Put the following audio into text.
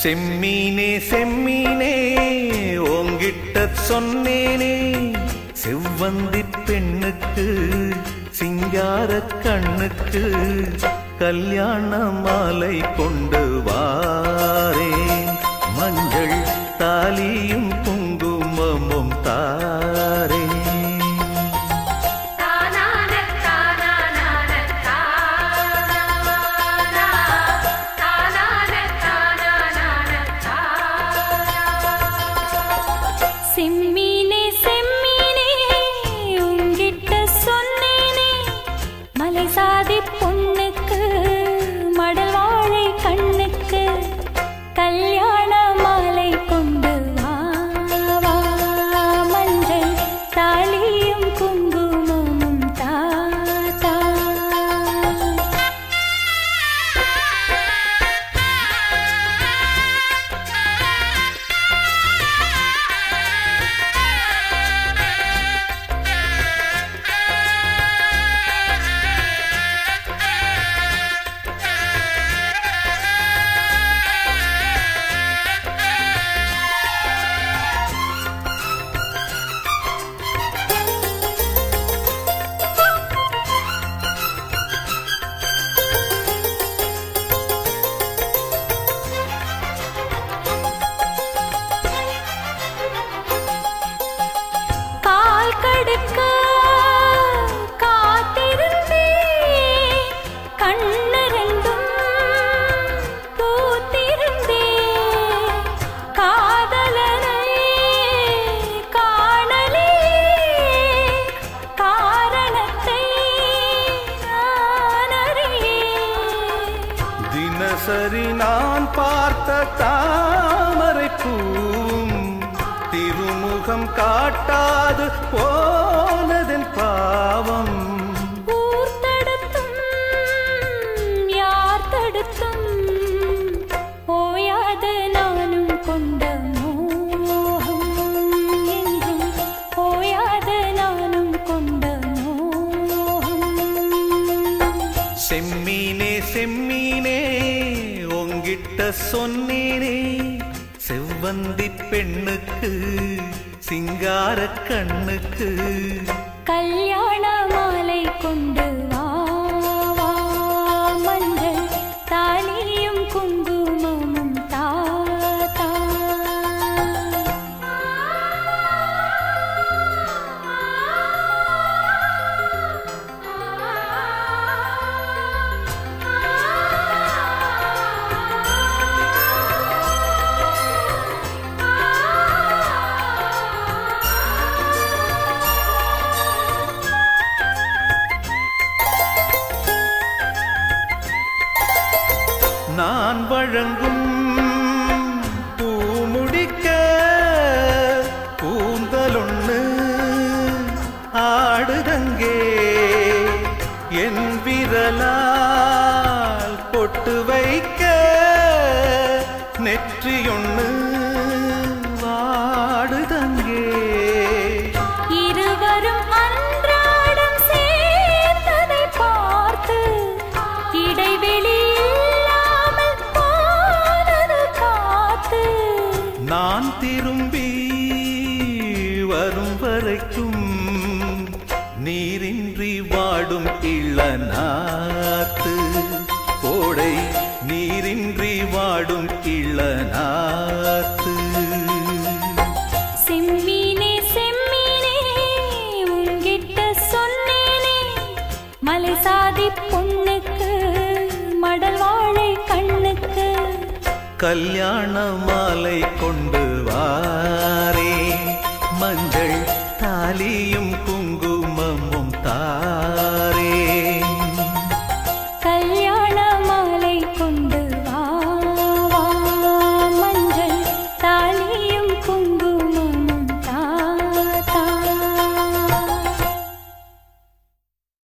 செம்மீனே செம்மீனே ஓங்கிட்ட சொன்னேனே செவ்வந்தி பெண்ணுக்கு சிங்கார கண்ணுக்கு கல்யாண மாலை கொண்டு வாரேன் மஞ்சள் தாலியும் குங்குமமும் தாரேன் தானான தானான தானா தானான தானான செம்மீனே செம்மீனே உங்கிட்ட சொன்னேனே மலை சாதி பொண்ணுக்கு மடல் வாழை கண்ணுக்கு கல்யாண மாலை கொண்டு வா வா மஞ்சள் தாலியும் குங்குமமும் தாத்தா கால் கடுக்க காத்திருந்தே கண்ணு ரெண்டும் பூத்திருந்தே காதலனை காணலே காரணத்தை நான் அறியேன் தினசரி நான் பார்த்த தாமரை பூவும் திருமுகம் காட்டாது போனதன் பாவம் ஊர் தடுத்தும் யார் தடுத்தும் ஓயாது நானும் கொண்ட மோகம் என்றும் ஓயாது நானும் கொண்ட மோகம் செம்மீனே செம்மீனே உங்கிட்ட சொன்னேனே செவ்வந்தி பெண்ணுக்கு சிங்கார கண்ணுக்கு கல்யாண மாலை கொண்டு வா வா மஞ்சள் தாலியும் குங்குமமும் தாத்தா நான் வழங்கும் பூமுடிக்க கூந்தலொண்ணு ஆடுதங்கே என் விரலால் பொட்டு வைக்க நெற்றியொண்ணு வாடுதங்கே இருவரும் அன்றாடம் சேர்ந்ததை பார்த்து இடைவெளி இல்லாமல் போனது காத்து நான் திரும்பி வரும் வரைக்கும் நீரின்றி வாடும் இளநாத்து கோடை நீரின்றி வாடும் இளநாத்து செம்மீனே செம்மீனே உங்கிட்ட சொன்னேனே மலை சாதி பொண்ணுக்கு மடல் வாழை கண்ணுக்கு கல்யாண மாலை கொண்டு வாரே மஞ்சள் தாலியும்